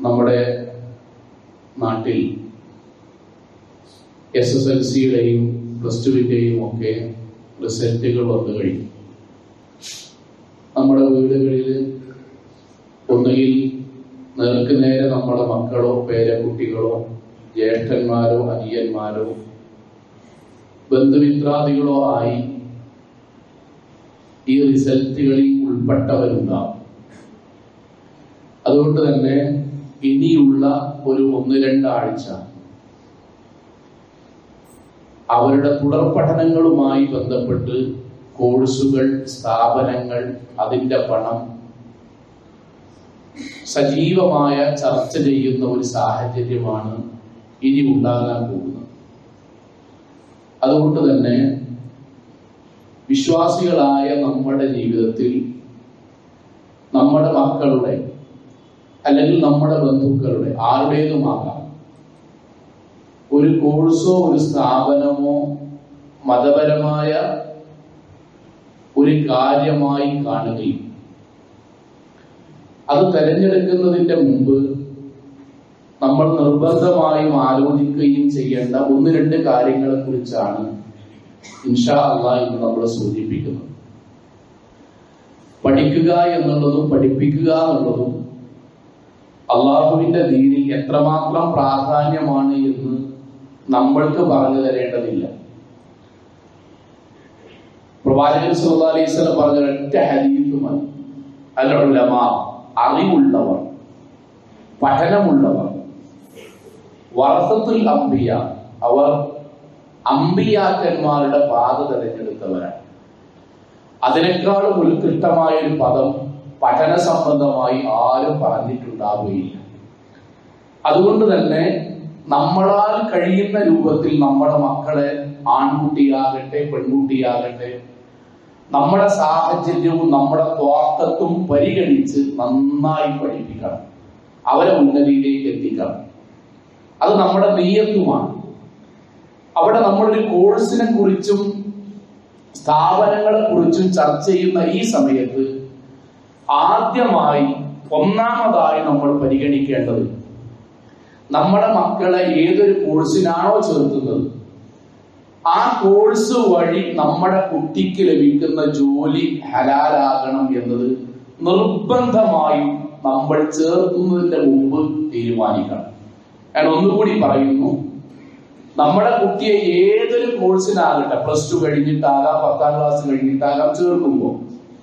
നമ്മുടെ നാട്ടിൽ S S L സിയുടെയും പ്ലസ് ടുവിൻ്റെയും ഒക്കെ റിസൾട്ടുകൾ വന്നു കഴിഞ്ഞു നമ്മുടെ വീടുകളിൽ ഒന്നുകിൽ നേർക്ക് നേരെ നമ്മുടെ മക്കളോ പേരക്കുട്ടികളോ ജ്യേഷ്ഠന്മാരോ അനിയന്മാരോ ബന്ധുമിത്രാദികളോ ആയി ഈ റിസൾട്ടുകളിൽ ഉൾപ്പെട്ടവരുണ്ടാവും അതുകൊണ്ട് തന്നെ ഇനിയുള്ള ഒരു ഒന്ന് രണ്ടാഴ്ച അവരുടെ തുടർ പഠനങ്ങളുമായി ബന്ധപ്പെട്ട് കോഴ്സുകൾ സ്ഥാപനങ്ങൾ അതിന്റെ പണം സജീവമായ ചർച്ച ചെയ്യുന്ന ഒരു സാഹചര്യമാണ് ഇനി ഉണ്ടാകാൻ പോകുന്നത് അതുകൊണ്ട് തന്നെ വിശ്വാസികളായ നമ്മുടെ ജീവിതത്തിൽ നമ്മുടെ മക്കളുടെ അല്ലെങ്കിൽ നമ്മുടെ ബന്ധുക്കളുടെ ആരുടേതുമാകാം ഒരു കോഴ്സോ ഒരു സ്ഥാപനമോ മതപരമായ ഒരു കാര്യമായി കാണുകയും അത് തെരഞ്ഞെടുക്കുന്നതിന്റെ മുമ്പ് നമ്മൾ നിർബന്ധമായും ആലോചിക്കുകയും ചെയ്യേണ്ട ഒന്ന് രണ്ട് കാര്യങ്ങളെ കുറിച്ചാണ് ഇൻഷാ അള്ളാഹ് ഇന്ന് നമ്മൾ സൂചിപ്പിക്കുന്നത് പഠിക്കുക എന്നുള്ളതും പഠിപ്പിക്കുക എന്നുള്ളതും അള്ളാഹുവിന്റെ ദീനിൽ എത്രമാത്രം പ്രാധാന്യമാണ് എന്ന് നമ്മൾക്ക് പറഞ്ഞു തരേണ്ടതില്ല പ്രവാചകൻ സല്ലല്ലാഹു അലൈഹി വസല്ലം പറഞ്ഞ ഒറ്റ ഹദീസ് മതി അൽ ഉലമാ അറിവുള്ളവർ പഠനമുള്ളവർ വറസത്തുൽ അംബിയ അവർ അമ്പിയാക്കന്മാരുടെ പാത തെരഞ്ഞെടുത്തവരാണ് അതിനേക്കാളും ഉത്കൃഷ്ടമായ ഒരു പദം പഠന സംബന്ധമായി ആരും പറഞ്ഞിട്ടുണ്ടാവുകയില്ല അതുകൊണ്ട് തന്നെ നമ്മളാൽ കഴിയുന്ന രൂപത്തിൽ നമ്മുടെ മക്കളെ ആൺകുട്ടിയാകട്ടെ പെൺകുട്ടിയാകട്ടെ നമ്മുടെ സാഹചര്യവും നമ്മുടെ ത്വാക്കത്തും പരിഗണിച്ച് നന്നായി പഠിപ്പിക്കണം അവരെ ഉന്നതിയിലേക്ക് എത്തിക്കണം അത് നമ്മുടെ നെയ്യത്തുമാണ് അവിടെ നമ്മളൊരു കോഴ്സിനെ കുറിച്ചും സ്ഥാപനങ്ങളെ കുറിച്ചും ചർച്ച ചെയ്യുന്ന ഈ സമയത്ത് ആദ്യമായി ഒന്നാമതായി നമ്മൾ പരിഗണിക്കേണ്ടത് നമ്മുടെ മക്കളെ ഏതൊരു കോഴ്സിനാണോ ചേർത്തുന്നത് ആ കോഴ്സ് വഴി നമ്മുടെ കുട്ടിക്ക് ലഭിക്കുന്ന ജോലി ഹലാലാകണം എന്നത് നിർബന്ധമായും നമ്മൾ ചേർക്കുന്നതിന്റെ മുമ്പ് തീരുമാനിക്കണം ഞാൻ ഒന്നുകൂടി പറയുന്നു നമ്മുടെ കുട്ടിയെ ഏതൊരു കോഴ്സിനാകട്ടെ പ്ലസ് ടു കഴിഞ്ഞിട്ടാകാം പത്താം ക്ലാസ് കഴിഞ്ഞിട്ടാകാം ചേർക്കുമ്പോൾ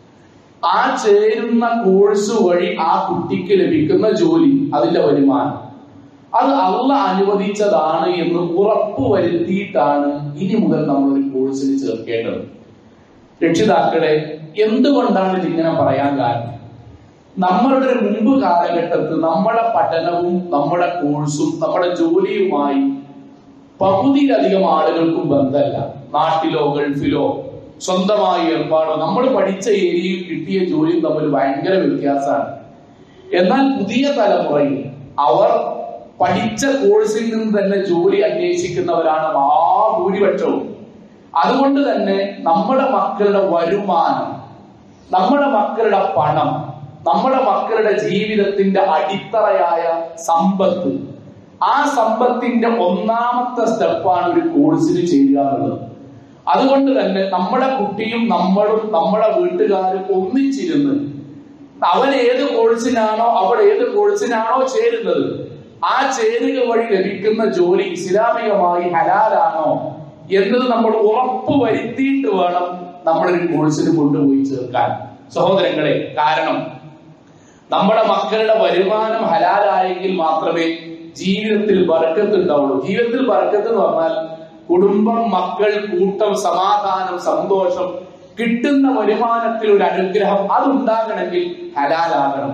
ആ ചേരുന്ന കോഴ്സ് വഴി ആ കുട്ടിക്ക് ലഭിക്കുന്ന ജോലി അതിന്റെ വരുമാനം അത് അള്ള അനുവദിച്ചതാണ് എന്ന് ഉറപ്പ് വരുത്തിയിട്ടാണ് ഇനി മുതൽ നമ്മൾ ഒരു കോഴ്സിന് ചേർക്കേണ്ടത് രക്ഷിതാക്കളെ എന്തുകൊണ്ടാണ് ഇതിങ്ങനെ പറയാൻ കാരണം നമ്മളുടെ ഒരു മുമ്പ് കാലഘട്ടത്തിൽ നമ്മുടെ പഠനവും നമ്മുടെ കോഴ്സും നമ്മുടെ ജോലിയുമായി പകുതിയിലധികം ആളുകൾക്കും ബന്ധമല്ല നാട്ടിലോ ഗൾഫിലോ സ്വന്തമായി ഏർപ്പാടോ നമ്മൾ പഠിച്ച ഏരിയയിൽ കിട്ടിയ ജോലിയും തമ്മിൽ ഭയങ്കര വ്യത്യാസമാണ് എന്നാൽ പുതിയ തലമുറയിൽ അവർ പഠിച്ച കോഴ്സിൽ നിന്ന് തന്നെ ജോലി അന്വേഷിക്കുന്നവരാണ് മഹാഭൂരിപക്ഷവും അതുകൊണ്ട് തന്നെ നമ്മുടെ മക്കളുടെ വരുമാനം നമ്മുടെ മക്കളുടെ പണം നമ്മുടെ മക്കളുടെ ജീവിതത്തിന്റെ അടിത്തറയായ സമ്പത്ത് ആ സമ്പത്തിന്റെ ഒന്നാമത്തെ സ്റ്റെപ്പാണ് ഒരു കോഴ്സിന് ചെയ്യുക എന്നുള്ളത് അതുകൊണ്ട് തന്നെ നമ്മുടെ കുട്ടിയും നമ്മളും നമ്മുടെ വീട്ടുകാരും ഒന്നിച്ചിരുന്ന് അവൻ ഏത് കോഴ്സിനാണോ അവൾ ഏത് കോഴ്സിനാണോ ചേരുന്നത് ആ ചേരുക വഴി ലഭിക്കുന്ന ജോലി ഇസ്ലാമികമായി ഹലാലാണോ എന്നത് നമ്മൾ ഉറപ്പ് വരുത്തിയിട്ട് വേണം നമ്മളൊരു കോഴ്സിന് കൊണ്ടുപോയി ചേർക്കാൻ സഹോദരങ്ങളെ കാരണം നമ്മുടെ മക്കളുടെ വരുമാനം ഹലാലായെങ്കിൽ മാത്രമേ ജീവിതത്തിൽ ബർക്കത്ത് ഉണ്ടാവുള്ളൂ ജീവിതത്തിൽ ബർക്കത്ത് എന്ന് പറഞ്ഞാൽ കുടുംബം മക്കൾ കൂട്ടം സമാധാനം സന്തോഷം കിട്ടുന്ന വരുമാനത്തിൽ ഒരു അനുഗ്രഹം അതുണ്ടാകണമെങ്കിൽ ഹലാലാകണം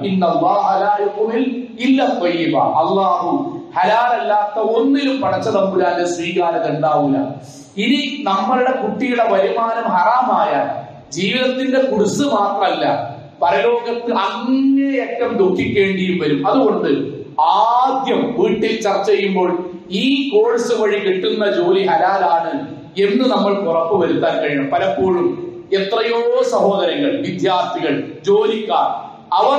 ഇല്ല അള്ളാഹു ഹലാലല്ലാത്ത ഒന്നിലും പടച്ച തമ്പുരാന്റെ സ്വീകാര്യത ഉണ്ടാവൂല ഇനി നമ്മളുടെ കുട്ടിയുടെ വരുമാനം ഹറാമായാൽ ജീവിതത്തിന്റെ കുടിസ് മാത്രമല്ല പരലോകത്ത് അങ്ങേയറ്റം ദുഃഖിക്കേണ്ടിയും വരും അതുകൊണ്ട് ആദ്യം വീട്ടിൽ ചർച്ച ചെയ്യുമ്പോൾ ഈ കോഴ്സ് വഴി കിട്ടുന്ന ജോലി ഹലാലാണ് എന്ന് നമ്മൾ ഉറപ്പ് വരുത്താൻ കഴിയണം പലപ്പോഴും എത്രയോ സഹോദരങ്ങൾ വിദ്യാർത്ഥികൾ ജോലിക്കാർ അവർ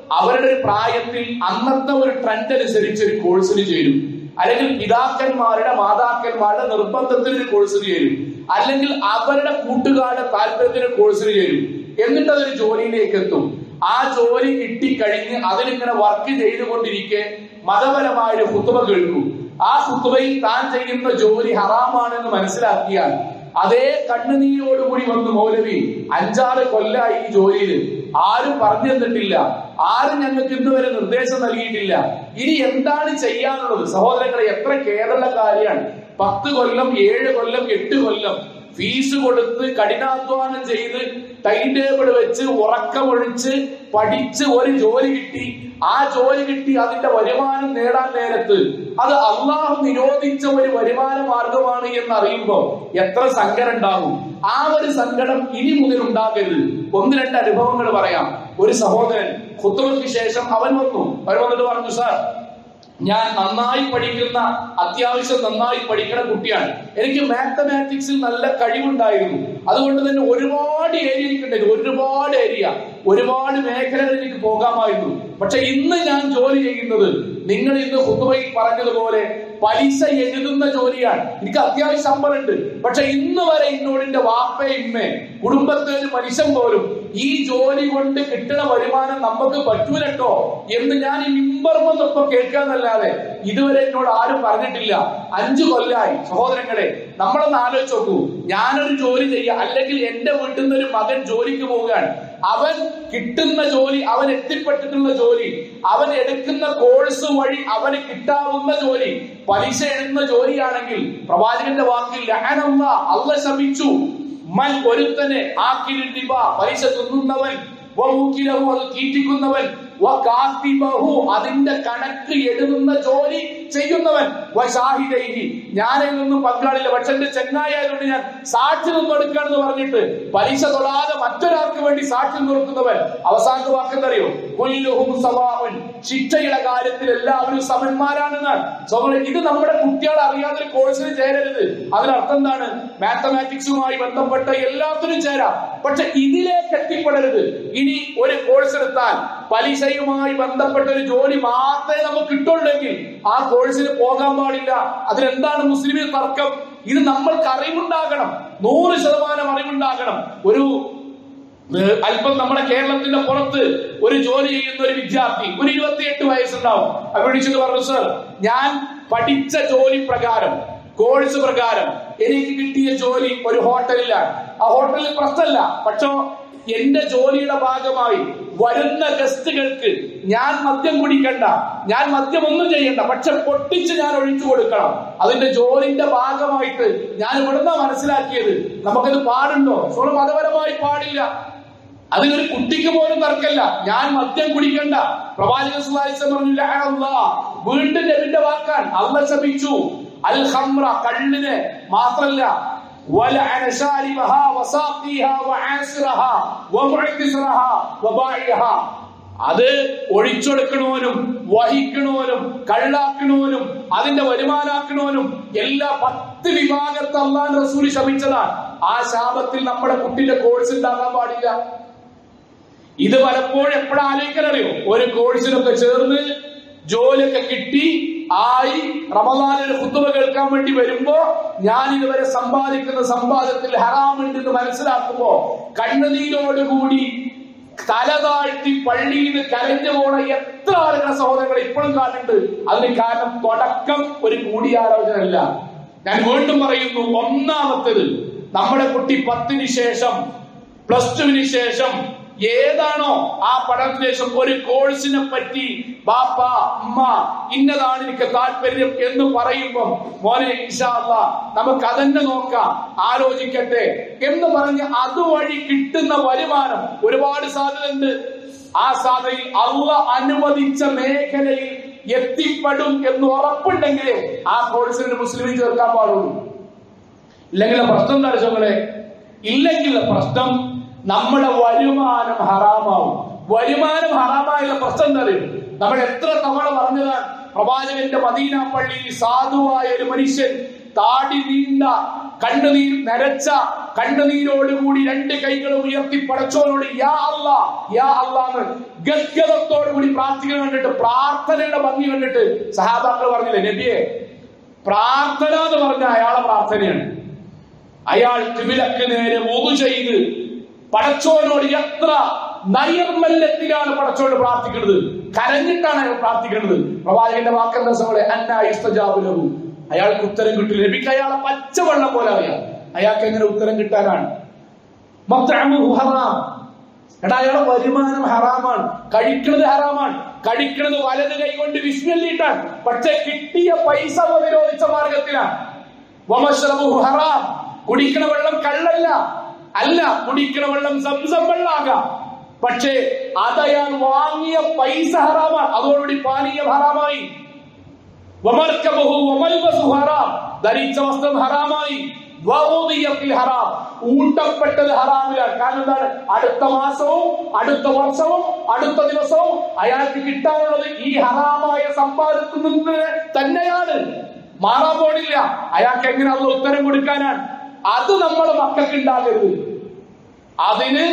അവരുടെ ഒരു പ്രായത്തിൽ അന്നത്തെ ഒരു ട്രെൻഡ് അനുസരിച്ച് ഒരു കോഴ്സിന് ചേരും അല്ലെങ്കിൽ പിതാക്കന്മാരുടെ മാതാക്കന്മാരുടെ നിർബന്ധത്തിന് ഒരു കോഴ്സിന് ചേരും അല്ലെങ്കിൽ അവരുടെ കൂട്ടുകാരുടെ താല്പര്യത്തിന് കോഴ്സിന് ചേരും എന്നിട്ട് അതൊരു ജോലിയിലേക്ക് എത്തും ആ ജോലി കിട്ടിക്കഴിഞ്ഞ് അതിലിങ്ങനെ വർക്ക് ചെയ്തുകൊണ്ടിരിക്കെ മതപരമായ ഒരു കുത്തുമ കേൾക്കും ആ കുത്തുമയിൽ താൻ ചെയ്യുന്ന ജോലി ഹറാമാണെന്ന് മനസ്സിലാക്കിയാൽ അതേ കണ്ണുനീരോടുകൂടി വന്ന് മൗലവി അഞ്ചാറ് കൊല്ലായി ഈ ജോലിയിൽ ആരും പറഞ്ഞു തന്നിട്ടില്ല ആരും ഞങ്ങൾക്ക് ഇന്ന് വരെ നിർദ്ദേശം നൽകിയിട്ടില്ല ഇനി എന്താണ് ചെയ്യാനുള്ളത് സഹോദരങ്ങളെ എത്ര കേരള കാര്യമാണ് പത്ത് കൊല്ലം ഏഴ് കൊല്ലം എട്ട് കൊല്ലം ഫീസ് കൊടുത്ത് കഠിനാധ്വാനം ചെയ്ത് ടൈം ടേബിൾ വെച്ച് ഉറക്കമൊഴിച്ച് പഠിച്ച് ഒരു ജോലി കിട്ടി ആ ജോലി കിട്ടി അതിന്റെ വരുമാനം നേടാൻ നേരത്ത് അത് അള്ളാഹു നിരോധിച്ച ഒരു വരുമാന മാർഗമാണ് എന്ന് അറിയുമ്പോൾ എത്ര സങ്കടം ഉണ്ടാകും ആ ഒരു സങ്കടം ഇനി മുതൽ ഉണ്ടാകരുത് ഒന്ന് രണ്ട് അനുഭവങ്ങൾ പറയാം ഒരു സഹോദരൻ ഖുത്തുബയ്ക്ക് ശേഷം അവൻ വന്നു അവൻ വന്നിട്ട് പറഞ്ഞു സാർ ഞാൻ നന്നായി പഠിക്കുന്ന അത്യാവശ്യം നന്നായി പഠിക്കുന്ന കുട്ടിയാണ് എനിക്ക് മാത്തമാറ്റിക്സിൽ നല്ല കഴിവുണ്ടായിരുന്നു അതുകൊണ്ട് തന്നെ ഒരുപാട് ഏരിയ എനിക്കുണ്ടായിരുന്നു ഒരുപാട് ഏരിയ ഒരുപാട് മേഖലകൾ എനിക്ക് പോകാമായിരുന്നു പക്ഷെ ഇന്ന് ഞാൻ ജോലി ചെയ്യുന്നത് നിങ്ങൾ ഇന്ന് ഹുത്തുബയിൽ പറഞ്ഞതുപോലെ പലിശ എഴുതുന്ന ജോലിയാണ് എനിക്ക് അത്യാവശ്യം ശമ്പളമുണ്ട് പക്ഷെ ഇന്ന് വരെ എന്നോട് എന്റെ വാപ്പേ ഇമ്മേ കുടുംബത്തെ ഒരു മനുഷ്യൻ പോലും ഈ ജോലി കൊണ്ട് കിട്ടുന്ന വരുമാനം നമുക്ക് പറ്റൂലട്ടോ എന്ന് ഞാൻ ഈ മിമ്പർമെന്നൊക്കെ കേൾക്കാന്നല്ലാതെ ഇതുവരെ എന്നോട് ആരും പറഞ്ഞിട്ടില്ല അഞ്ചു കൊല്ലായി സഹോദരങ്ങളെ നമ്മളൊന്ന് ആലോചിച്ച് നോക്കൂ ഞാനൊരു ജോലി ചെയ്യുക അല്ലെങ്കിൽ എന്റെ വീട്ടിൽ നിന്ന് ഒരു മകൻ ജോലിക്ക് പോവുകയാണ് അവൻ കിട്ടുന്ന ജോലി അവൻ എത്തിപ്പെട്ടിട്ടുള്ള ജോലി അവൻ എടുക്കുന്ന കോഴ്സ് വഴി അവന് കിട്ടാവുന്ന ജോലി പലിശ എഴുതുന്ന ജോലിയാണെങ്കിൽ പ്രവാചകന്റെ വാക്കിൽ ലഹനല്ല അല്ല ശമിച്ചു മൻ ഒരുത്തനെ ആക്കിലിൻ റിബ പലിശ തിന്നുന്നവൻ വമൂക്കിലഹു അത് തീറ്റിക്കുന്നവൻ വകാത്തിബഹു അതിന്റെ കണക്ക് എഴുതുന്ന ജോലി ചെയ്യുന്നവൻ വശാഹിദൈഹി ഞാനിൽ നിന്നും പങ്കാളില്ല പക്ഷെ എന്റെ ചെങ്ങായായതുകൊണ്ട് ഞാൻ സാക്ഷി നിന്നെടുക്കാണെന്ന് പറഞ്ഞിട്ട് പലിശ തൊടാതെ മറ്റൊരാൾക്ക് വേണ്ടി സാക്ഷി നിർത്തുന്നവൻ അവസാനത്തെ വാക്കെന്തറിയോ കുല്ലുഹും സവാഉൻ ശിക്ഷയുടെ കാര്യത്തിൽ എല്ലാവരും സമന്മാരാണെന്നാണ് സോമനെ ഇത് നമ്മുടെ കുട്ടികൾ അറിയാതെ കോഴ്സിന് ചേരരുത് അതിനർത്ഥം എന്താണ് മാത്തമാറ്റിക്സുമായി ബന്ധപ്പെട്ട എല്ലാത്തിനും ചേരാം പക്ഷെ ഇതിലേക്ക് എത്തിപ്പെടരുത് ഇനി ഒരു കോഴ്സ് എടുത്താൽ പലിശയുമായി ബന്ധപ്പെട്ട ഒരു ജോലി മാത്രമേ നമുക്ക് കിട്ടുള്ളെങ്കിൽ ആ കോഴ്സിന് പോകാൻ പാടില്ല അതിലെന്താണ് മുസ്ലിമിൽ തർക്കം ഇത് നമ്മൾക്ക് അറിവുണ്ടാകണം നൂറ് ശതമാനം അറിവുണ്ടാകണം ഒരു ഏഹ് അല്പം നമ്മുടെ കേരളത്തിന്റെ പുറത്ത് ഒരു ജോലി ചെയ്യുന്ന ഒരു വിദ്യാർത്ഥി ഒരു ഇരുപത്തിയെട്ട് വയസ്സുണ്ടാവും അവർ വിളിച്ചിട്ട് പറഞ്ഞു സർ ഞാൻ പഠിച്ച ജോലി പ്രകാരം കോഴ്സ് പ്രകാരം എനിക്ക് കിട്ടിയ ജോലി ഒരു ഹോട്ടലിലാണ് ആ ഹോട്ടലിൽ പ്രശ്നമല്ല പക്ഷോ എന്റെ ജോലിയുടെ ഭാഗമായി വരുന്ന ഗസ്റ്റുകൾക്ക് ഞാൻ മദ്യം കുടിക്കണ്ട ഞാൻ മദ്യം ഒന്നും ചെയ്യണ്ട പക്ഷെ പൊട്ടിച്ച് ഞാൻ ഒഴിച്ചു കൊടുക്കണം അതിന്റെ ജോലിന്റെ ഭാഗമായിട്ട് ഞാൻ ഇവിടുന്ന മനസ്സിലാക്കിയത് നമുക്കത് പാടുണ്ടോ സോള് മതപരമായി പാടില്ല അതിനൊരു കുട്ടിക്ക് പോലും തർക്കല്ല ഞാൻ മദ്യം കുടിക്കണ്ട പ്രവാചകൻ സ്വല്ലല്ലാഹു അലൈഹി വസല്ലം പറഞ്ഞു ലഅനല്ലാ. വീണ്ടും നബിന്റെ വാക്കാൻ അല്ല ശപിച്ചു അൽ ഖംറ കള്ളിനെ മാത്രല്ല ولعن شاربها وساقيها وعاصرها ومعكسرها وبائعها അത് ഒഴിച്ചെടുക്കണവനും വഹിക്കണവനും കള്ളാക്കണവനും അതിന്റെ വരുമാനാക്കണവനും എല്ലാ പത്ത് വിഭാഗത്തെ അള്ളാൻ റസൂൽ ശമിച്ചതാണ് ആ ശാപത്തിൽ നമ്മുടെ കുട്ടിന്റെ കോഴ്സ് ഉണ്ടാകാൻ പാടില്ല ഇത് പലപ്പോഴും എപ്പോഴും ആലോചിക്കാനറിയോ ഒരു കോഴ്സിനൊക്കെ ചേർന്ന് ജോലിയൊക്കെ കിട്ടി ആയി റമദാനിൽ കുത്തുവ കേൾക്കാൻ വേണ്ടി വരുമ്പോ ഞാൻ ഇതുവരെ സമ്പാദിക്കുന്ന സമ്പാദത്തിൽ ഹറാമുണ്ടെന്ന് മനസ്സിലാക്കുമ്പോ കണ്ണുനീരോടുകൂടി തല താഴ്ത്തി പള്ളിയിൽ നിന്ന് കരഞ്ഞു പോണ എത്ര ആളുകളെ സഹോദരങ്ങൾ ഇപ്പോഴും കാണുന്നുണ്ട് അതിന് കാരണം തുടക്കം ഒരു കൂടിയാലോചന അല്ല ഞാൻ വീണ്ടും പറയുന്നു ഒന്നാമത്തേത് നമ്മുടെ കുട്ടി പത്തിന് ശേഷം പ്ലസ് ടുവിന് ശേഷം ഏതാണോ ആ പഠനത്തിന് ശേഷം ഒരു കോഴ്സിനെ പറ്റി ബാപ്പ അമ്മ ഇന്നതാണ് എനിക്ക് താല്പര്യം എന്ന് പറയുമ്പം മോനെ ഇൻഷാ അല്ലാ നമുക്ക് അതന്നെ നോക്കാം ആലോചിക്കട്ടെ എന്ന് പറഞ്ഞ് അതുവഴി കിട്ടുന്ന വരുമാനം ഒരുപാട് സാധ്യതയുണ്ട് ആ സാധ്യതയിൽ അള്ള അനുവദിച്ച മേഖലയിൽ എത്തിപ്പെടും എന്ന് ഉറപ്പുണ്ടെങ്കിലേ ആ കോഴ്സിന് മുസ്ലിമിൽ ചേർക്കാൻ പാടുള്ളൂ ഇല്ലെങ്കിൽ പ്രശ്നം എന്താ ചോങ്ങളെ ഇല്ലെങ്കിൽ പ്രശ്നം നമ്മുടെ വരുമാനം ഹറാമാവും വരുമാനം ഹറാമായുള്ള പ്രശ്നം എന്താ അറിയോ നമ്മൾ എത്ര തവണ പറഞ്ഞതാണ് പ്രവാചകന്റെ മദീന പള്ളിയിൽ സാധുവായ ഒരു മനുഷ്യൻ താടി നീണ്ട കണ്ണുനീർ നരച്ച കണ്ണുനീരോടുകൂടി രണ്ട് കൈകളും ഉയർത്തി പടച്ചോനോട് യാ അല്ല യാ അല്ലാന്ന് ഗദ്ഗതത്തോടുകൂടി പ്രാർത്ഥിക്കുന്ന കണ്ടിട്ട് പ്രാർത്ഥനയുടെ ഭംഗി കണ്ടിട്ട് സഹാബാക്കൾ പറഞ്ഞില്ലേ നബിയെ പ്രാർത്ഥന എന്ന് പറഞ്ഞ അയാളെ പ്രാർത്ഥനയാണ് അയാൾ കിബിലക്ക് നേരെ ഒതു ചെയ്ത് പടച്ചോനോട് എത്ര നൈർമല്യത്തിലാണ് പടച്ചോനോട് പ്രാർത്ഥിക്കുന്നത് കരഞ്ഞിട്ടാണ് അയാൾ പ്രാർത്ഥിക്കുന്നത് പ്രവാചകന്റെ വാക്കെന്താ സമയം അന്നായിസ്തജാബുലവും അയാൾക്ക് ഉത്തരം കിട്ടില്ല നബിക്ക് അയാളെ പച്ചവെള്ളം പോലെ അറിയാം അയാൾക്ക് എങ്ങനെ ഉത്തരം കിട്ടാനാണ് മത്അമുഹു ഹറാം എടാ അയാളെ വരുമാനം ഹറാമാണ് കഴിക്കുന്നത് ഹറാമാണ് കഴിക്കുന്നത് വലത് കൈ കൊണ്ട് വിസ്മല്ലിട്ടാണ് പക്ഷെ കിട്ടിയ പൈസ പ്രതിരോധിച്ച മാർഗത്തിലാണ് വമശ്രമുഹു ഹറാം കുടിക്കണ വെള്ളം കള്ളല്ല അല്ല കുടിക്കണ വെള്ളം സംസം വെള്ളാകാം പക്ഷേ അതയാൾ വാങ്ങിയ പൈസ ഹറാമാണ് അതോടുകൂടി പാനീയം ഹറാമായി വമർക്കബഹു വമൽബസു ഹറാം ധരിച്ച വസ്ത്രം ഹറാമായി വഊദിയത്തിൽ ഹറാം ഊട്ടപ്പെട്ടത് ഹറാമിലാണ് കാരണം എന്താണ് അടുത്ത മാസവും അടുത്ത വർഷവും അടുത്ത ദിവസവും അയാൾക്ക് കിട്ടാനുള്ളത് ഈ ഹറാമായ സമ്പാദത്തിൽ നിന്ന് തന്നെയാണ് മാറാൻ പോണില്ല അയാൾക്ക് എങ്ങനെ അത് ഉത്തരം കൊടുക്കാനാണ് അത് നമ്മുടെ മക്കൾക്ക് ഉണ്ടാകരുത് അതിന്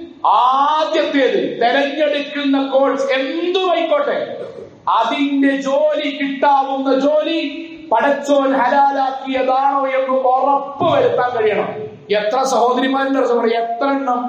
ആദ്യത്തേത് തെരഞ്ഞെടുക്കുന്ന കോഴ്സ് എന്തുമായിക്കോട്ടെ അതിന്റെ ജോലി കിട്ടാവുന്ന ജോലി പടച്ചോൻ ഹലാലാക്കിയതാണോ എന്ന് ഉറപ്പ് വരുത്താൻ കഴിയണം എത്ര സഹോദരിമാരുടെ പറയും എത്ര എണ്ണം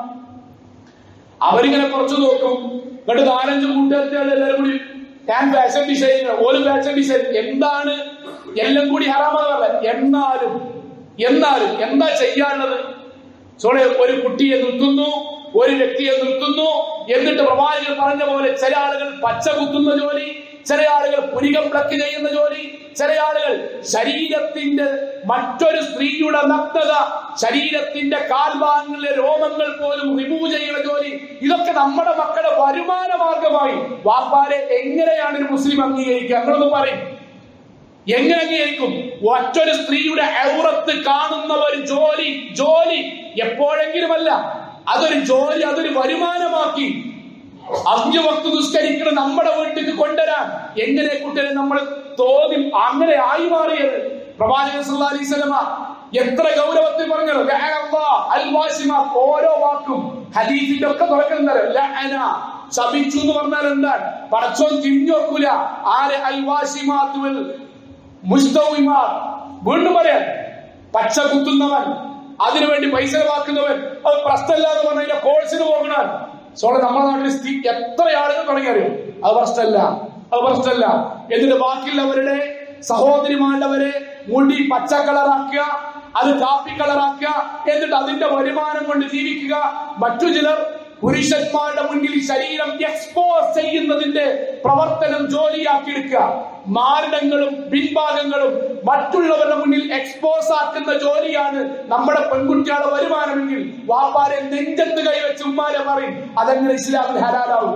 അവരിങ്ങനെ കുറച്ച് നോക്കും എന്നിട്ട് നാലഞ്ച് കൂട്ടുകാർ എല്ലാവരും കൂടി ഞാൻ ഫാഷൻ ഡിസൈനർ ഒരു ഫാഷൻ ഡിസൈൻ എന്താണ് എല്ലാം കൂടി ഹറാമെന്ന് പറഞ്ഞ എന്നാലും എന്നാലും എന്താ ചെയ്യാനുള്ളത് സോളെ ഒരു കുട്ടിയെ നിർത്തുന്നു ഒരു വ്യക്തിയെ നിർത്തുന്നു എന്നിട്ട് പ്രവാചകൻ പറഞ്ഞ പോലെ ചില ആളുകൾ പച്ച കുത്തുന്ന ജോലി ചില ആളുകൾ പുരികം പ്ലക്ക് ചെയ്യുന്ന ജോലി ചില ആളുകൾ ശരീരത്തിന്റെ മറ്റൊരു സ്ത്രീയുടെ നഗ്നത ശരീരത്തിന്റെ കാൽഭാഗങ്ങളിലെ രോമങ്ങൾ പോലും റിമൂവ് ചെയ്യുന്ന ജോലി ഇതൊക്കെ നമ്മുടെ മക്കളുടെ വരുമാന മാർഗമായി വാപ്പാരെ എങ്ങനെയാണ് ഒരു മുസ്ലിം അംഗീകരിക്കുക അങ്ങനൊന്ന് പറയും എങ്ങനെ അംഗീകരിക്കും ഒറ്റൊരു സ്ത്രീയുടെ ഔറത്ത് കാണുന്ന ഒരു ജോലി ജോലി എപ്പോഴെങ്കിലുമല്ല അതൊരു ജോലി അതൊരു വരുമാനമാക്കി അഞ്ചു വക്ത് നിസ്കരിക്കണം നമ്മുടെ വീട്ടിൽ കൊണ്ടുവരാൻ എങ്ങനെ കുട്ടികളെ നമ്മൾ തോന്നി അങ്ങനെ ആയി മാറിയത് പ്രവാചകൻ സല്ലല്ലാഹു അലൈഹി വസല്ലമ എത്ര ഗൗരവത്തിൽ പറഞ്ഞത് ലഅനല്ലാ അൽ വാസിമ ഓരോ വാക്കും ഹദീസിന്റെ ഒക്കെ തുടക്കുന്നത് ലഅന ശപിച്ചു എന്ന് പറഞ്ഞാൽ എന്താണ് പടച്ചോൻ തിരിഞ്ഞു നോക്കൂല ആരെ അൽ വാസിമാത്തുൽ മുസ്തവിമാർ വീണ്ടും പറയാൻ പച്ച കുത്തുന്നവൻ അതിനുവേണ്ടി പൈസ ചെലവാക്കുന്നവൻ അത് പ്രശ്നമില്ല എന്ന് പറഞ്ഞ കോഴ്സിന് പോകണം സോളെ നമ്മുടെ നാട്ടിൽ സ്ഥി എത്ര ആളുകൾ തുടങ്ങിയറിയോ അത് പ്രശ്നമല്ല അത് പ്രശ്നമല്ല എന്നിട്ട് ബാക്കിയുള്ളവരുടെ സഹോദരിമാരുള്ളവരെ മുടി പച്ച കളറാക്കുക അത് കാപ്പി കളറാക്കുക എന്നിട്ട് അതിന്റെ വരുമാനം കൊണ്ട് ജീവിക്കുക മറ്റു ചിലർ പുരുഷന്മാരുടെ മുന്നിൽ ശരീരം എക്സ്പോസ് ചെയ്യുന്നതിന്റെ പ്രവർത്തനം ജോലിയാക്കിയെടുക്കുക മാരണങ്ങളും പിൻഭാഗങ്ങളും മറ്റുള്ളവരുടെ മുന്നിൽ എക്സ്പോസ് ആക്കുന്ന ജോലിയാണ് നമ്മുടെ പെൺകുട്ടികളുടെ വരുമാനമെങ്കിൽ വാപ്പാരെ നെഞ്ചത്ത് കൈവച്ച് ഉമ്മാരെ പറയും അതെങ്ങനെ ഇസ്ലാമിൽ ഹലാലാവും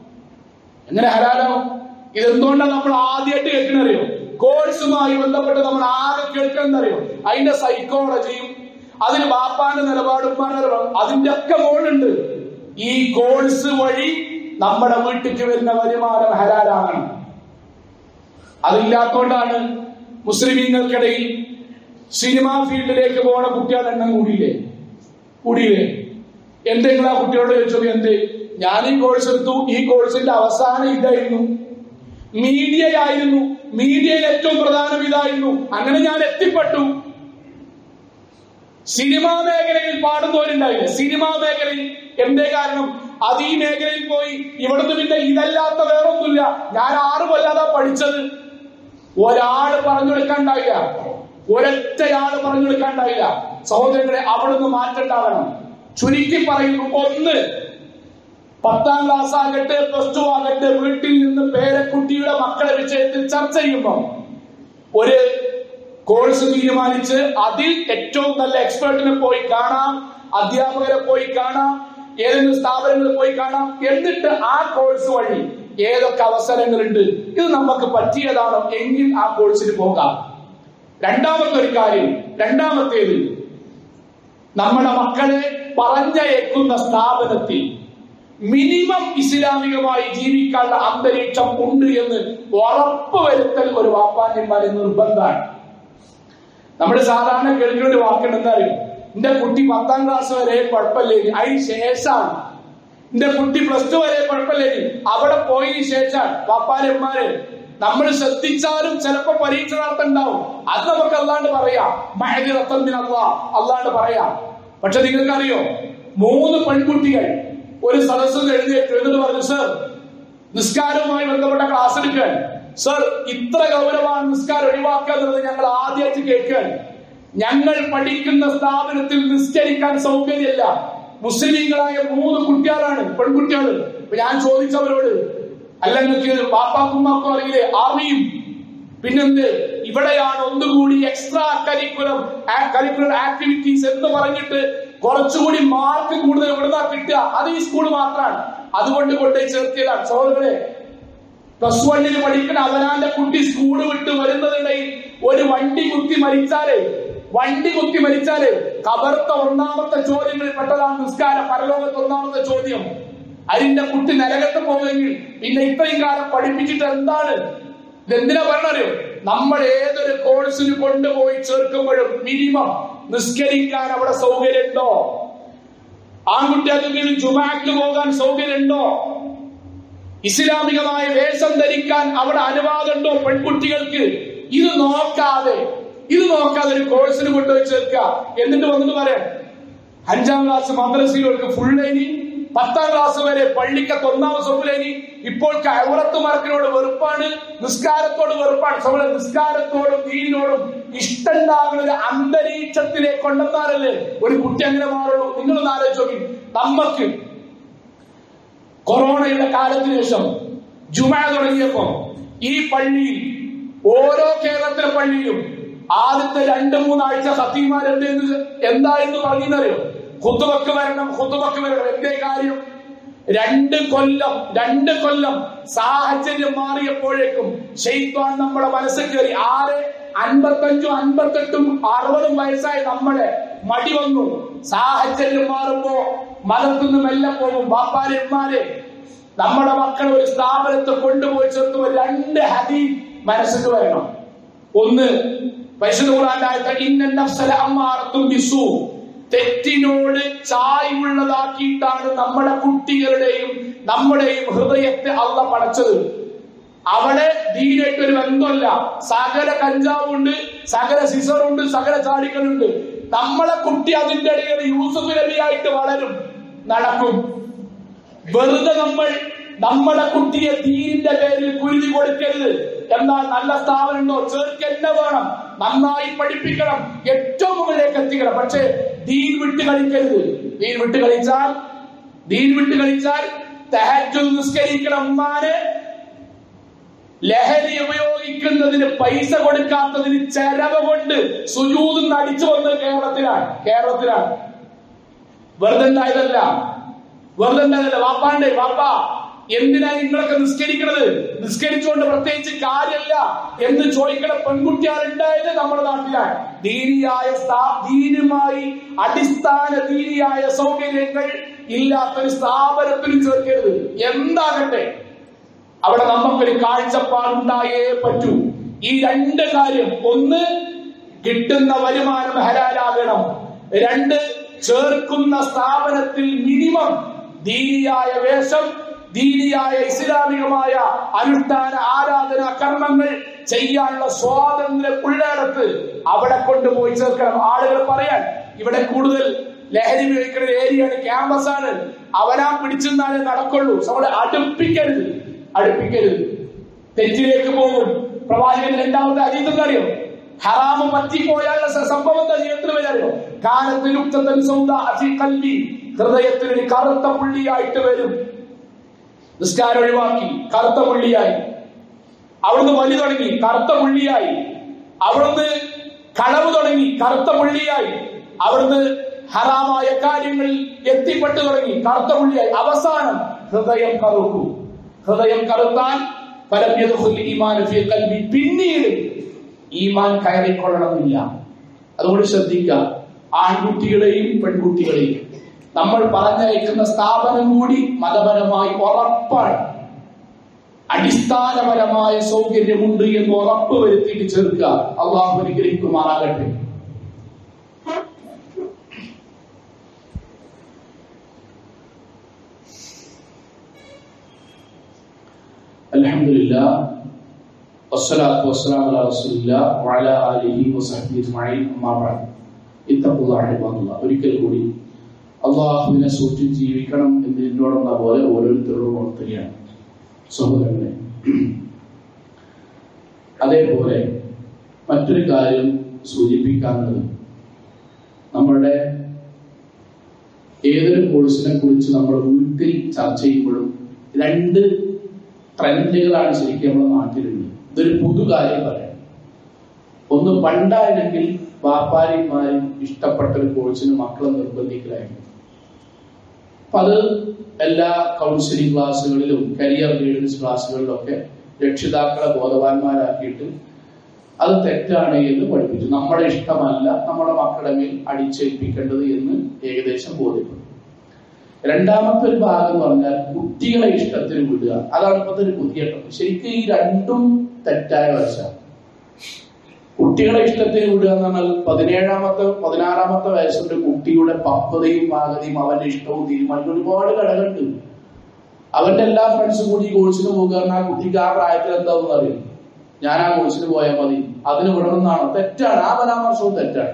എങ്ങനെ ഹലാലാവും ഇതെന്തുകൊണ്ടാണ് നമ്മൾ ആദ്യമായിട്ട് കേൾക്കണറിയോ കോഴ്സുമായി ബന്ധപ്പെട്ട് നമ്മൾ ആകെ കേൾക്കണമെന്നറിയോ അതിന്റെ സൈക്കോളജിയും അതിന് ബാപ്പാന്റെ നിലപാടും ഉമ്മാന്റെ നിലപാടും അതിന്റെ ഒക്കെ മോളുണ്ട് ഈ കോഴ്സ് വഴി നമ്മുടെ വീട്ടിലേക്ക് വരുന്ന വരുമാനം ഹലാലാകണം അതില്ലാത്തോണ്ടാണ് മുസ്ലിമീങ്ങൾക്കിടയിൽ സിനിമാ ഫീൽഡിലേക്ക് പോണ കുട്ടികളുടെ എണ്ണം കൂടിയില്ലേ കൂടിയില്ലേ എന്തെങ്കിലും ആ കുട്ടിയോട് ചോദിച്ചത് എന്ത് ഞാൻ ഈ കോഴ്സ് എടുത്തു ഈ കോഴ്സിന്റെ അവസാനം ഇതായിരുന്നു മീഡിയ ആയിരുന്നു മീഡിയയിൽ ഏറ്റവും പ്രധാനം ഇതായിരുന്നു അങ്ങനെ ഞാൻ എത്തിപ്പെട്ടു സിനിമാ മേഖലയിൽ പാടുന്നവരുണ്ടായില്ല സിനിമാ മേഖലയിൽ എന്തേ കാരണം അത് ഈ മേഖലയിൽ പോയി ഇവിടുന്ന് പിന്നെ ഇതല്ലാത്ത വേറൊന്നുമില്ല ഞാൻ ആറ് കൊല്ലാതാ പഠിച്ചത് ഒരാള് പറഞ്ഞു കൊടുക്കാണ്ടായില്ല ഒരൊറ്റയാള് പറഞ്ഞു കൊടുക്കാണ്ടായില്ല സഹോദരങ്ങളെ അവിടുന്ന് മാറ്റണ്ടാകണം ചുരുക്കി പറയുന്നു ഒന്ന് പത്താം ക്ലാസ് ആകട്ടെ പ്ലസ് ടു ആകട്ടെ വീട്ടിൽ നിന്ന് പേരക്കുട്ടിയുടെ മക്കളെ വിഷയത്തിൽ ചർച്ച ചെയ്യുമ്പോൾ ഒരു കോഴ്സ് തീരുമാനിച്ച് അതിൽ ഏറ്റവും നല്ല എക്സ്പേർട്ടിനെ പോയി കാണാം അധ്യാപകരെ പോയി കാണാം ഏതെങ്കിലും സ്ഥാപനങ്ങളിൽ പോയി കാണാം എന്നിട്ട് ആ കോഴ്സ് വഴി ഏതൊക്കെ അവസരങ്ങളുണ്ട് ഇത് നമുക്ക് പറ്റിയതാണോ എങ്കിൽ ആ കോഴ്സിന് പോകാം രണ്ടാമത്തെ ഒരു കാര്യം രണ്ടാമത്തേത് നമ്മുടെ മക്കളെ പറഞ്ഞയക്കുന്ന സ്ഥാപനത്തിൽ മിനിമം ഇസ്ലാമികമായി ജീവിക്കാനുള്ള അന്തരീക്ഷം ഉണ്ട് എന്ന് ഉറപ്പുവരുത്തൽ ഒരു വാപ്പാന്യന്മാരെ നിർബന്ധമാണ് നമ്മൾ സാധാരണ കേൾക്കുന്ന ഒരു വാക്കുണ്ട് എന്താ അറിയോ എന്റെ കുട്ടി പത്താം ക്ലാസ് വരെ കുഴപ്പമില്ലേ അതിന് ശേഷമാണ് എന്റെ കുട്ടി പ്ലസ് ടു വരെ കുഴപ്പമില്ലേ അവിടെ പോയതിനു ശേഷം പപ്പാരന്മാര് നമ്മൾ ശ്രദ്ധിച്ചാലും ചിലപ്പോ പരീക്ഷ നടത്തുണ്ടാവും അത് നമുക്ക് അല്ലാണ്ട് പറയാം മഴകിറത്തമ്മിന് അല്ല അല്ലാണ്ട് പറയാം പക്ഷെ നിങ്ങൾക്കറിയോ മൂന്ന് പെൺകുട്ടികൾ ഒരു സദസ്സിൽ എഴുന്നേറ്റ് എന്നിട്ട് പറഞ്ഞു സർ നിസ്കാരവുമായി ബന്ധപ്പെട്ട ക്ലാസ് എടുക്കാൻ സർ ഇത്ര ഗൗരവമാണ് നിസ്കാരം ഒഴിവാക്കുക എന്നുള്ളത് ഞങ്ങൾ ആദ്യമായിട്ട് കേൾക്കാൻ ഞങ്ങൾ പഠിക്കുന്ന സ്ഥാപനത്തിൽ നിസ്കരിക്കാൻ സൗകര്യമില്ല മുസ്ലിങ്ങളായ മൂന്ന് കുട്ടികളാണ് പെൺകുട്ടികൾ അപ്പൊ ഞാൻ ചോദിച്ചവരോട് അല്ല നിങ്ങൾക്ക് പാപ്പാക്കുമാക്കും അറിയില്ലേ അറിയും പിന്നെന്ത് ഇവിടെയാണ് ഒന്നുകൂടി എക്സ്ട്രാ കരിക്കുലം കരിക്കുലർ ആക്ടിവിറ്റീസ് എന്ന് പറഞ്ഞിട്ട് കുറച്ചുകൂടി മാർക്ക് കൂടുതൽ ഇവിടുന്ന കിട്ടുക അത് ഈ സ്കൂൾ മാത്രമാണ് അതുകൊണ്ട് കൊണ്ടുപോയി ചേർത്തിയതാണ് സഹോദരങ്ങളെ പ്ലസ് വണ്ണിൽ പഠിക്കുന്ന അവനാന്റെ കുട്ടി സ്കൂൾ വിട്ട് വരുന്നതിനിടയിൽ ഒരു വണ്ടി കുത്തി മരിച്ചാലേ വണ്ടി കുത്തി മരിച്ചാലേ കബർത്ത ഒന്നാമത്തെ ചോദ്യങ്ങളിൽ പെട്ടതാണ് നിസ്കാരം പരലോകത്തെ ഒന്നാമത്തെ ചോദ്യം അതിന്റെ കുട്ടി നരകത്ത് പോവുമെങ്കിൽ പിന്നെ ഇത്രയും കാലം പഠിപ്പിച്ചിട്ട് എന്താണ് ഇതെന്തിനാ പറഞ്ഞറിയോ നമ്മൾ ഏതൊരു കോഴ്സിന് കൊണ്ടുപോയി ചേർക്കുമ്പോഴും മിനിമം നിസ്കരിക്കാൻ അവിടെ സൗകര്യമുണ്ടോ ആൺകുട്ടികൾക്ക് ജുമാക്കിന് പോകാൻ സൗകര്യമുണ്ടോ ഇസ്ലാമികമായ വേഷം ധരിക്കാൻ അവിടെ അനുവാദമുണ്ടോ പെൺകുട്ടികൾക്ക് ഇത് നോക്കാതെ ഇത് നോക്കാതെ ഒരു കോഴ്സിന് കൊണ്ടുപോയി ചേർക്കുക എന്നിട്ട് വന്നിട്ട് പറയാം അഞ്ചാം ക്ലാസ് മദ്രസയിലേക്ക് ഫുൾ ലൈനി പത്താം ക്ലാസ് വരെ പള്ളിക്കത്ത് ഒന്നാം സൊബുലൈനി ഇപ്പോൾ കവറത്ത് മാർക്കിനോട് വെറുപ്പാണ് നിസ്കാരത്തോട് വെറുപ്പാണ് നമ്മളെ നിസ്കാരത്തോടും ദീനിനോടും ഇഷ്ടമുണ്ടാകുന്ന ഒരു അന്തരീക്ഷത്തിലേക്ക് കൊണ്ടെന്നാലല്ലേ ഒരു കുട്ടി അങ്ങനെ മാറുള്ളൂ നിങ്ങളൊന്ന് ആലോചിച്ച് നോക്കി നമ്മക്ക് കൊറോണയുടെ കാലത്തിന് ശേഷം ജുമ തുടങ്ങിയപ്പോ ഈ പള്ളിയിൽ ഓരോ കേരളത്തിലെ പള്ളിയിലും ആദ്യത്തെ രണ്ട് മൂന്നാഴ്ച സത്യമാർ എന്ത് എന്തായിരുന്നു പറഞ്ഞറിയോ കുത്തുവക്ക് വരണം കുത്തുവക്ക് വരണം എന്തേ കാര്യം രണ്ട് കൊല്ലം രണ്ട് കൊല്ലം സാഹചര്യം മാറിയപ്പോഴേക്കും ഷെയ്ത്വാൻ നമ്മുടെ മനസ്സിൽ കയറി ആറ് അൻപത്തഞ്ചും അൻപത്തെട്ടും അറുപതും വയസ്സായ നമ്മളെ മടി വന്നു സാഹചര്യം മാറുമ്പോ മതത്തുനിന്ന് മെല്ലെ പോകും ബാപ്പാരന്മാരെ നമ്മുടെ മക്കളെ ഒരു സ്ഥാപനത്തിൽ കൊണ്ടുപോയി ചേർത്തുമ്പോൾ രണ്ട് ഹദീ മനസ്സിൽ വരണം ഒന്ന് പരിശുദ്ധ ഖുർആന്റെ ആയത്ത് ഇന്ന നഫ്സല അമ്മാറത്തും ബിസു തെറ്റിനോട് ചായ്വുള്ളതാക്കിയിട്ടാണ് നമ്മുടെ കുട്ടികളുടെയും നമ്മുടെയും ഹൃദയത്തെ അള്ള പടച്ചത് അവിടെ ദീനായിട്ട് ഒരു ബന്ധമല്ല സകല കഞ്ചാവുണ്ട് സകല സിസറുണ്ട് സകല ചാടികളുണ്ട് നമ്മളെ കുട്ടി അതിന്റെ ഇടയിൽ യൂസഫ് നബിയായിട്ട് വളരും നടക്കും വെറുതെ നമ്മൾ നമ്മുടെ കുട്ടിയെ ദീനിന്റെ പേരിൽ കുരുതി കൊടുക്കരുത് എന്നാൽ നല്ല സ്ഥാപനം ഉണ്ടോ ചേർക്കെന്നെ വേണം നന്നായി പഠിപ്പിക്കണം ഏറ്റവും മുകളിലേക്ക് എത്തിക്കണം പക്ഷേ ദീൻ വിട്ട് കളിക്കരുത് ദീൻ വിട്ട് കളിച്ചാൽ ദീൻ വിട്ട് കളിച്ചാൽ തഹജ്ജുദ് നിസ്കരിക്കണം ഉമ്മാനെ ലഹരി ഉപയോഗിക്കുന്നതിന് പൈസ കൊടുക്കാത്തതിന് ചെലവ് കൊണ്ട് സുജൂതും അടിച്ചു വന്നത് കേരളത്തിലാണ് കേരളത്തിലാണ് വെറുതെ ഉണ്ടായതല്ല വെറുതെ ഉണ്ടായതല്ല വാപ്പാണ്ടേ വാപ്പാ എന്തിനാ നിങ്ങളൊക്കെ നിസ്കരിക്കണത് നിസ്കരിച്ചുകൊണ്ട് പ്രത്യേകിച്ച് കാര്യമല്ല എന്ന് ചോദിക്കണ പെൺകുട്ടിയാളുണ്ടായത് നമ്മുടെ നാട്ടിലാണ് ദീനിയായ സ്ഥാ- ദീനുമായി അടിസ്ഥാന ദീനിയായ സൗകര്യങ്ങൾ ഇല്ലാത്തൊരു സ്ഥാപനത്തിനും ചേർക്കരുത് എന്താകട്ടെ അവിടെ നമുക്കൊരു കാഴ്ചപ്പാടുണ്ടായേ പറ്റൂ ഈ രണ്ട് കാര്യം ഒന്ന് കിട്ടുന്ന വരുമാനം ഹലാലാകണം രണ്ട് ചേർക്കുന്ന സ്ഥാപനത്തിൽ മിനിമം ദീനിയായ വേഷം ദീനിയായ ഇസ്ലാമികമായ അനുഷ്ഠാന ആരാധന കർമ്മങ്ങൾ ചെയ്യാനുള്ള സ്വാതന്ത്ര്യം ഉള്ളിടത്ത് അവിടെ കൊണ്ടുപോയി ചേർക്കണം ആളുകൾ പറയാൻ ഇവിടെ കൂടുതൽ ലഹരി ഉപയോഗിക്കുന്ന ഒരു ഏരിയയാണ് ക്യാമ്പസ് ആണ് അവനാ പിടിച്ചെന്നാലേ നടക്കുള്ളൂ നമ്മളെ അടുപ്പിക്കരുത് അടുപ്പിക്കരുത് തെറ്റിലേക്ക് പോകും പ്രവാചകൻ രണ്ടാമത്തെ അതീതം അറിയോ ഹറാമ് പറ്റിപ്പോയാലുള്ള സ- സംഭവം എന്താ ജീവിതത്തിൽ വരാറിയോ കാലത്തിലുക്തൻ സൗദ അഫി കൽബി ഹൃദയത്തിൽ ഒരു കറുത്ത പുള്ളിയായിട്ട് വരും നിസ്കാരം ഒഴിവാക്കി കറുത്ത പുള്ളിയായി അവിടുന്ന് വലി തുടങ്ങി കറുത്ത പുള്ളിയായി അവിടുന്ന് കളവ് തുടങ്ങി കറുത്ത പുള്ളിയായി അവിടുന്ന് ഹറാമായ കാര്യങ്ങളിൽ എത്തിപ്പെട്ടു തുടങ്ങി കറുത്ത പുള്ളിയായി അവസാനം ഹൃദയം കറുക്കു ഹൃദയം കറുത്താൽ ഫലം യദ്ഖുൽ ഈമാനു ഫീ ഖൽബി പിന്നീട് ഈമാൻ കയറിക്കൊള്ളണമെന്നില്ല അതുകൊണ്ട് ശ്രദ്ധിക്കുക ആൺകുട്ടികളെയും പെൺകുട്ടികളെയും നമ്മൾ പറഞ്ഞയക്കുന്ന സ്ഥാപനം കൂടി മതപരമായി ഉറപ്പാണ് അടിസ്ഥാനപരമായ സൗകര്യമുണ്ട് എന്ന് ഉറപ്പ് വരുത്തിയിട്ട് ചേർക്കുക അള്ളാഹു അനുഗ്രഹിക്കുമാറാകട്ടെ الحمد لله والصلاة والسلام على رسول الله وعلى آله وصحبه أجمعين أما بعد اتقوا الله عباد الله ഒരിക്കൽ കൂടി അള്ളാഹുവിനെ സൂക്ഷിച്ച് ജീവിക്കണം എന്ന് എന്നോടെന്ന പോലെ ഓരോരുത്തരോടും ഉണർത്തുകയാണ് സഹോദരങ്ങളെ അതേപോലെ മറ്റൊരു കാര്യം സൂചിപ്പിക്കാനുള്ളത് നമ്മളുടെ ഏതൊരു കോഴ്സിനെ കുറിച്ച് നമ്മൾ വീട്ടിൽ ചർച്ച ചെയ്യുമ്പോഴും രണ്ട് ട്രെൻഡുകളാണ് ശരിക്കും നമ്മുടെ നാട്ടിലുള്ളത് ഇതൊരു പുതു കാര്യം പറയാം ഒന്ന് പണ്ടായിരുന്നെങ്കിൽ വാപ്പാരിമാരും ഇഷ്ടപ്പെട്ട ഒരു കോഴ്സിന് മക്കളെ നിർബന്ധിക്കലായിരുന്നു അപ്പൊ അത് എല്ലാ കൗൺസിലിംഗ് ക്ലാസ്സുകളിലും കരിയർ ഗൈഡൻസ് ക്ലാസ്സുകളിലൊക്കെ രക്ഷിതാക്കളെ ബോധവാന്മാരാക്കിയിട്ട് അത് തെറ്റാണ് എന്ന് പഠിപ്പിച്ചു നമ്മുടെ ഇഷ്ടമല്ല നമ്മുടെ മക്കളുടെ മേൽ അടിച്ചേൽപ്പിക്കേണ്ടത് എന്ന് ഏകദേശം ബോധ്യപ്പെട്ടു രണ്ടാമത്തെ ഒരു ഭാഗം എന്ന് പറഞ്ഞാൽ കുട്ടികളെ ഇഷ്ടത്തിന് വിടുക അതാണ് ഇപ്പോഴത്തെ ഒരു പുതിയ ടോപ്പിക് ശരിക്കും ഈ രണ്ടും തെറ്റായ വശമാണ് കുട്ടികളെ ഇഷ്ടത്തിന് വിടുക എന്ന് പറഞ്ഞാൽ പതിനേഴാമത്തെ പതിനാറാമത്തെ വയസ്സിന്റെ കുട്ടിയുടെ പക്വതയും പാകതയും അവന്റെ ഇഷ്ടവും തീരുമാനിക്കും ഒരുപാട് ഘടകമുണ്ട് അവന്റെ എല്ലാ ഫ്രണ്ട്സും കൂടി ഈ കോഴ്സിന് പോകുക ആ കുട്ടിക്ക് ആ പ്രായത്തിൽ എന്താണെന്ന് അറിയും ഞാൻ ആ കോഴ്സിന് പോയാൽ മതി അതിന് വിടണമെന്നാണോ തെറ്റാണ് ആ പരാമർശവും തെറ്റാണ്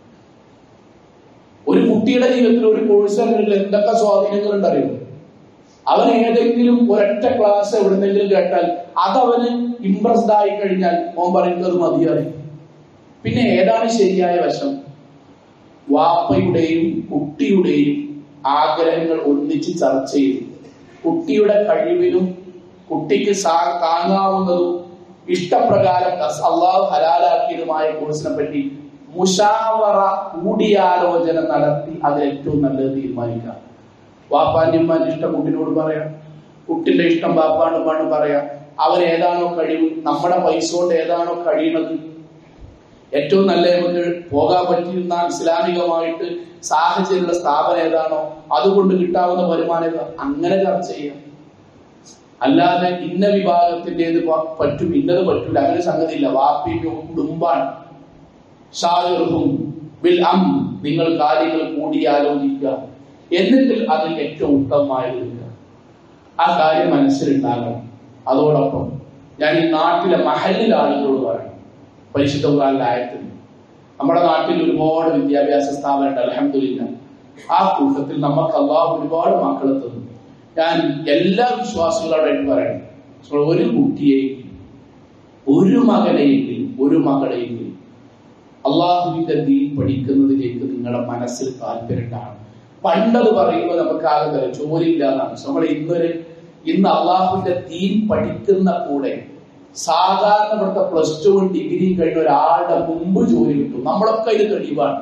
ഒരു കുട്ടിയുടെ ജീവിതത്തിൽ ഒരു കോഴ്സ് അല്ലെങ്കിൽ എന്തൊക്കെ സ്വാധീനങ്ങൾ ഉണ്ടറിയോ അവൻ ഏതെങ്കിലും ഒരൊറ്റ ക്ലാസ് എവിടുന്നെങ്കിലും കേട്ടാൽ അതവന് ഇംപ്രസ്ഡ് ആയി കഴിഞ്ഞാൽ ഓൻ പറയുന്നത് അത് മതിയായി പിന്നെ ഏതാണ് ശരിയായ വശം വാപ്പയുടെയും കുട്ടിയുടെയും ആഗ്രഹങ്ങൾ ഒന്നിച്ച് ചർച്ച ചെയ്തു കുട്ടിയുടെ കഴിവിനും കുട്ടിക്ക് സാ- താങ്ങാവുന്നതും ഇഷ്ടപ്രകാരം അള്ളാഹു ഹലാലാക്കിയതുമായ കോഴ്സിനെ പറ്റി മുഷാവറ കൂടിയാലോചന നടത്തി അത് ഏറ്റവും നല്ലത് തീരുമാനിക്കാം വാപ്പാന്റെ ഉമ്മാന്റെ ഇഷ്ടം കുട്ടിനോട് പറയാം കുട്ടിന്റെ ഇഷ്ടം വാപ്പാണ്ട് ഉമ്മാണ്ട് പറയാം അവൻ ഏതാണോ കഴിവ് നമ്മുടെ പൈസ കൊണ്ട് ഏതാണോ കഴിയുന്നത് ഏറ്റവും നല്ല നമുക്ക് പോകാൻ പറ്റിയിരുന്ന ഇസ്ലാമികമായിട്ട് സാഹചര്യമുള്ള സ്ഥാപനം ഏതാണോ അതുകൊണ്ട് കിട്ടാവുന്ന വരുമാനം ഏതാ? അങ്ങനെ ചർച്ച ചെയ്യാം അല്ലാതെ ഇന്ന വിഭാഗത്തിൻ്റെത് പറ്റും ഇന്നത് പറ്റൂല അങ്ങനെ സംഗതിയില്ല വാപ്പിന്റെ കുടുംബാണ് ഷാഹിറും വിൽ അം നിങ്ങൾ കാര്യങ്ങൾ കൂടിയാലോചിക്കുക എന്നിട്ട് അതിൽ ഏറ്റവും ഉത്തമമായത് എടുക്കുക ആ കാര്യം മനസ്സിലുണ്ടാകണം അതോടൊപ്പം ഞാൻ ഈ നാട്ടിലെ മഹലിൽ ആളുകളോട് പറയും പരിശുദ്ധ ഖുറാനിലെ ആയത്തിൽ നമ്മുടെ നാട്ടിൽ ഒരുപാട് വിദ്യാഭ്യാസ സ്ഥാപനമുണ്ട് അലഹമില്ല ആ കൂട്ടത്തിൽ നമുക്ക് അള്ളാഹു ഒരുപാട് മക്കളെ തന്നു ഞാൻ എല്ലാ വിശ്വാസികളോടായിട്ട് പറയണം നിങ്ങൾ ഒരു കുട്ടിയെങ്കിലും ഒരു മകനെയെങ്കിലും ഒരു മകളെയെങ്കിലും അള്ളാഹുവിന്റെ ദീൻ പഠിക്കുന്നതിലേക്ക് നിങ്ങളുടെ മനസ്സിൽ താല്പര്യം ഉണ്ടാകണം പണ്ടത് പറയുമ്പോൾ നമുക്ക് ആകെ തരാം ജോലിയില്ല എന്നാണ് നമ്മൾ ഇന്നൊരു ഇന്ന് അള്ളാഹുവിന്റെ ദീൻ പഠിക്കുന്ന കൂടെ സാധാരണ ഇവിടുത്തെ പ്ലസ് ടു ഡിഗ്രി കഴിഞ്ഞ ഒരാളുടെ മുമ്പ് ജോലി കിട്ടും നമ്മളൊക്കെ ഇത് തെളിവാണ്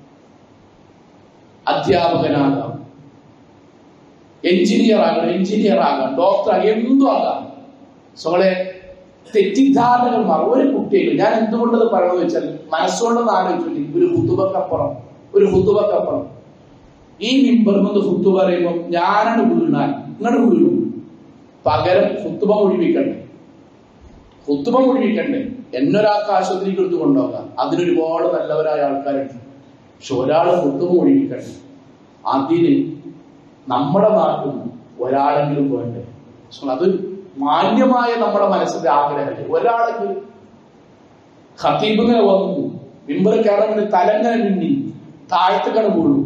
അധ്യാപകനാകാം എഞ്ചിനീയർ ആകാം എഞ്ചിനീയർ ആകാം ഡോക്ടർ ആകാം എന്തും ആകാം സോളെ തെറ്റിദ്ധാരണകൾ മാറും ഒരു കുട്ടിയെങ്കിലും ഞാൻ എന്തുകൊണ്ടത് പറയണമെന്ന് വെച്ചാൽ മനസ്സുകൊണ്ടെന്ന് ആലോചിച്ചു ഒരു ഹുത്തുബക്കപ്പുറം ഒരു ഹുത്തുബക്കപ്പുറം ഈ മിമ്പറിൽ നിന്ന് ഹുത്തു പറയുമ്പോൾ ഞാനാണ് വീണാൽ ഇങ്ങോട്ട് വീണു പകരം ഹുത്തുബ ഒഴിവിക്കണ്ടേ ഹുത്തുബ ഒഴിവിക്കണ്ടേ എന്നൊരാൾക്ക് ആശുപത്രിക്ക് എടുത്ത് കൊണ്ടുപോകാം അതിനൊരുപാട് നല്ലവരായ ആൾക്കാരുണ്ട് പക്ഷെ ഒരാൾ ഹുത്തുബ ഒഴിവിക്കണ്ടേ അതിന് നമ്മുടെ നാട്ടിൽ നിന്ന് ഒരാളെങ്കിലും വേണ്ടേ സോ അത് മാന്യമായ നമ്മുടെ മനസ്സിന്റെ ആഗ്രഹമല്ലേ ഒരാളെങ്കിലും ഖത്തീബ് ഇങ്ങനെ വന്നു മിമ്പർ കയറാൻ തലങ്ങനെ മിന്നി താഴ്ത്തുകണ വീണു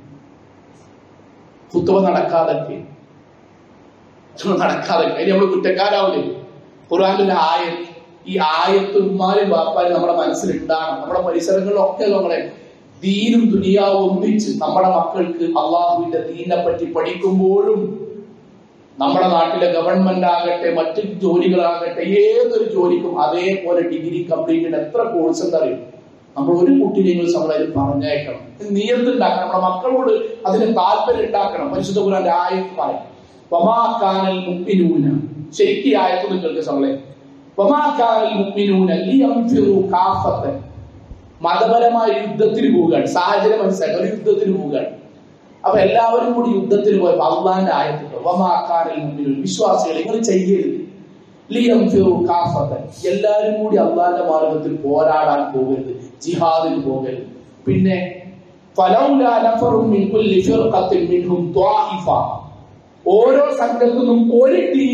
കുത്തുവ നടക്കാതൊക്കെ നടക്കാതെ അതിന് നമ്മൾ കുറ്റക്കാരാവില്ലേ ഖുർആാനിലെ ആയത്ത് ഈ ആയത്ത് ഉമ്മാരും വാപ്പാരും നമ്മുടെ മനസ്സിലുണ്ടാകണം നമ്മുടെ പരിസരങ്ങളിലൊക്കെ നമ്മളെ ദീനും ദുനിയാവും ഒന്നിച്ച് നമ്മുടെ മക്കൾക്ക് അള്ളാഹുവിന്റെ ദീനെ പറ്റി പഠിക്കുമ്പോഴും നമ്മുടെ നാട്ടിലെ ഗവൺമെന്റ് ആകട്ടെ മറ്റ് ജോലികളാകട്ടെ ഏതൊരു ജോലിക്കും അതേപോലെ ഡിഗ്രി കംപ്ലീറ്റ് എത്ര കോഴ്സ് എന്താ അറിയും നമ്മൾ ഒരു കുട്ടിയെങ്കിലും നമ്മളതിൽ പറഞ്ഞേക്കണം നിയത്തുണ്ടാക്കണം നമ്മുടെ മക്കളോട് അതിന് താല്പര്യം ഉണ്ടാക്കണം പരിശുദ്ധ ഖുർആന്റെ ആയത്ത് പറയും വമാക്കാനൽ മുപ്പിനൂന ശരിക്കും ഈ ആയത്ത് നിങ്ങൾക്ക് നമ്മളെ വമാക്കാനൽ മുപ്പിനൂന ലിയംഫിറു കാഫത്തൻ മതപരമായ യുദ്ധത്തിന് പോവുകയാണ് സാഹചര്യം മനസ്സിലാക്കുക ഒരു യുദ്ധത്തിന് പോവുകയാണ് അപ്പൊ എല്ലാവരും കൂടി യുദ്ധത്തിന് പോയപ്പോ അള്ളാന്റെ ആയത്തുണ്ട് വമാക്കാനൽ മുമ്പിൽ വിശ്വാസികൾ നിങ്ങൾ ചെയ്യരുത് ലിയംഫിറു കാഫത്തൻ എല്ലാവരും കൂടി അള്ളാന്റെ മാർഗത്തിൽ പോരാടാൻ പോകരുത് ജിഹാദിന് പോകരുത് പിന്നെ ഫലൗലാ നഫറും മിൻ കുല്ലി ഫിർഖത്തിൻ മിൻഹും ത്വാഇഫ ഓരോ സംഘത്തു നിന്നും ഒരു ടീം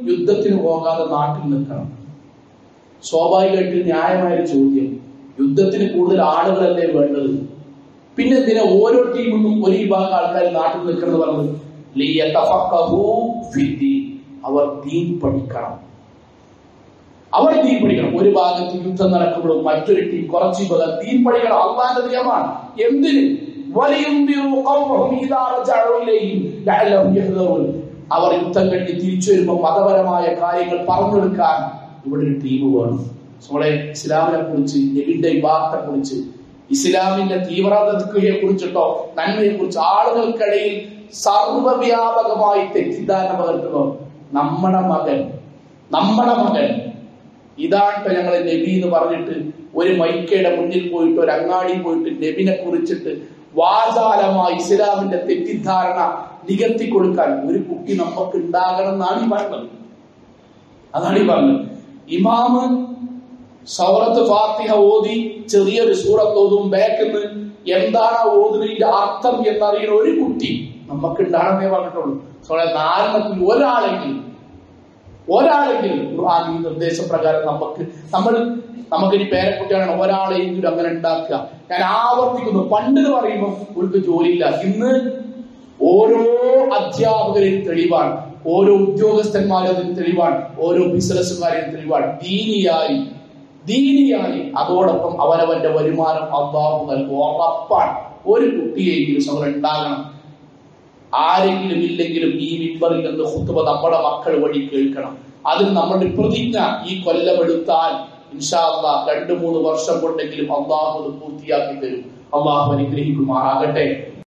യുദ്ധത്തിന് പോകാതെ നാട്ടിൽ നിൽക്കണം സ്വാഭാവികമായിട്ട് ന്യായമായ ഒരു ചോദ്യം യുദ്ധത്തിന് കൂടുതൽ ആളുകളല്ലേ വേണ്ടത് പിന്നെ എന്തിനാ ഓരോ ടീമിൽ നിന്നും ഒരു വിഭാഗം ആൾക്കാർ നാട്ടിൽ നിൽക്കണം പറഞ്ഞത് ലിയതഫഖഹു ഫിദ്ദീൻ. അവർ ദീൻ പഠിക്കണം അവർ ദീൻ പഠിക്കണം ഒരു ഭാഗത്ത് യുദ്ധം നടക്കുമ്പോഴും മറ്റൊരു ടീം കുറച്ച് വിഭാഗം ദീൻ പഠിക്കണം അള്ളാന്റെ നിയമമാണ് എന്തിന് വലിയുന്തിറു ഖൗമഹും ഇദാ റജഉ ഇലൈഹിം ലഅല്ലഹും യഹ്ദറൂൻ. അവർ യുദ്ധം കഴിഞ്ഞ് തിരിച്ചു വരുമ്പോൾ മതപരമായ കാര്യങ്ങൾ പറഞ്ഞു കൊടുക്കാൻ ഇവിടെ ഒരു ടീം വേണം നമ്മളെ ഇസ്ലാമിനെ കുറിച്ച് നബിന്റെ വിവാഹത്തെ കുറിച്ച് ഇസ്ലാമിന്റെ തീവ്രതയെ കുറിച്ചിട്ടോ നന്മയെ കുറിച്ച് ആളുകൾക്കിടയിൽ സർവവ്യാപകമായി തെറ്റിദ്ധാരണ പകർത്തുന്നു നമ്മുടെ മകൻ നമ്മുടെ മകൻ ഇതാണ്ട് ഞങ്ങൾ നബി എന്ന് പറഞ്ഞിട്ട് ഒരു മൈക്കയുടെ മുന്നിൽ പോയിട്ട് ഒരു അങ്ങാടി പോയിട്ട് നബിനെ കുറിച്ചിട്ട് വാചാലമായി ഇസ്ലാമിന്റെ തെറ്റിദ്ധാരണ നികത്തി കൊടുക്കാൻ ഒരു കുട്ടി നമുക്ക് ഉണ്ടാകണം എന്നാണ് ഈ പറഞ്ഞത് അതാണ് ഈ പറഞ്ഞത് ഇമാമ് സൗറത്ത് ഫാത്തിഹ ഓതി ചെറിയൊരു സൂറത്ത് ഓതും ബാക്കിന്ന് എന്താണ് ആ ഓതുന്നതിന്റെ അർത്ഥം എന്നറിയുന്ന ഒരു കുട്ടി നമുക്ക് ഉണ്ടാകണമെന്നേ പറഞ്ഞിട്ടുള്ളൂ സോളെ നാലെണ്ണത്തിൽ ഒരാളെങ്കിലും ഒരാളെങ്കിലും ഖുർആൻ ഈ നിർദ്ദേശപ്രകാരം നമുക്ക് നമ്മൾ നമുക്കിനി പേരക്കുട്ടിയാണ് ഒരാളെങ്കിലും അങ്ങനെ ഉണ്ടാക്കുക ഞാൻ ആവർത്തിക്കുന്നു പണ്ട് എന്ന് പറയുമ്പോൾ അവർക്ക് ജോലിയില്ല ഇന്ന് ഓരോ അധ്യാപകരും തെളിവാണ് ഓരോ ഉദ്യോഗസ്ഥന്മാരും തെളിവാണ് ഓരോ ബിസിനസ്സുകാരും തെളിവാണ് ദീനിയായി ദീനിയായി അതോടൊപ്പം അവനവന്റെ വരുമാനം അള്ളാഹു നൽകും ഉറപ്പാണ് ഒരു കുട്ടിയെങ്കിലും അവർ ഉണ്ടാകണം ആരെങ്കിലും ഇല്ലെങ്കിലും ഈ മിമ്പറിൽ നിന്ന് ഹുത്തുബ നമ്മുടെ മക്കൾ വഴി കേൾക്കണം അതിന് നമ്മുടെ പ്രതിജ്ഞ ഈ കൊല്ലമെടുത്താൽ ഇൻഷാല്ല രണ്ടു മൂന്ന് വർഷം കൊണ്ടെങ്കിലും അള്ളാഹു അത് പൂർത്തിയാക്കി തരും അള്ളാഹു അനുഗ്രഹിക്കുമാറാകട്ടെ